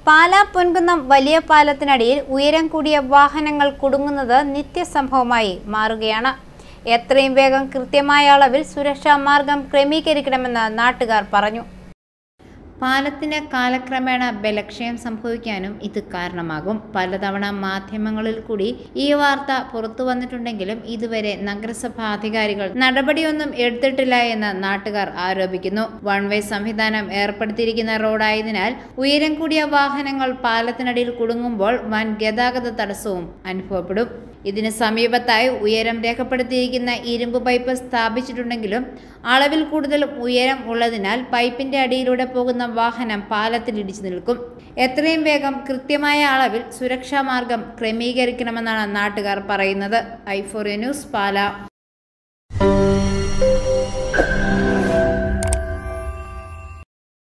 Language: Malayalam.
പാലാ പൊൻകുന്നം വലിയ പാലത്തിനടിയിൽ ഉയരം കൂടിയ വാഹനങ്ങൾ കുടുങ്ങുന്നത് നിത്യസംഭവമായി മാറുകയാണ് എത്രയും വേഗം കൃത്യമായ അളവിൽ സുരക്ഷാ മാർഗം ക്രമീകരിക്കണമെന്ന് നാട്ടുകാർ പറഞ്ഞു പാലത്തിന് കാലക്രമേണ ബലക്ഷയം സംഭവിക്കാനും ഇത് കാരണമാകും പലതവണ മാധ്യമങ്ങളിൽ കൂടി ഈ വാർത്ത പുറത്തു വന്നിട്ടുണ്ടെങ്കിലും ഇതുവരെ നഗരസഭാ അധികാരികൾ നടപടിയൊന്നും എടുത്തിട്ടില്ല എന്ന് നാട്ടുകാർ ആരോപിക്കുന്നു വൺ വേ സംവിധാനം ഏർപ്പെടുത്തിയിരിക്കുന്ന റോഡായതിനാൽ ഉയരം കൂടിയ വാഹനങ്ങൾ പാലത്തിനടിയിൽ കുടുങ്ങുമ്പോൾ വൻ ഗതാഗത തടസ്സവും അനുഭവപ്പെടും ഇതിന് സമീപത്തായി ഉയരം രേഖപ്പെടുത്തിയിരിക്കുന്ന ഇരുമ്പ് പൈപ്പ് സ്ഥാപിച്ചിട്ടുണ്ടെങ്കിലും അളവിൽ കൂടുതൽ ഉയരം ഉള്ളതിനാൽ പൈപ്പിന്റെ അടിയിലൂടെ പോകുന്ന വാഹനം പാലത്തിൽ ഇടിച്ചു നിൽക്കും എത്രയും വേഗം കൃത്യമായ അളവിൽ സുരക്ഷാ മാർഗം ക്രമീകരിക്കണമെന്നാണ് നാട്ടുകാർ പറയുന്നത് ഐഫോറിയ ന്യൂസ് പാല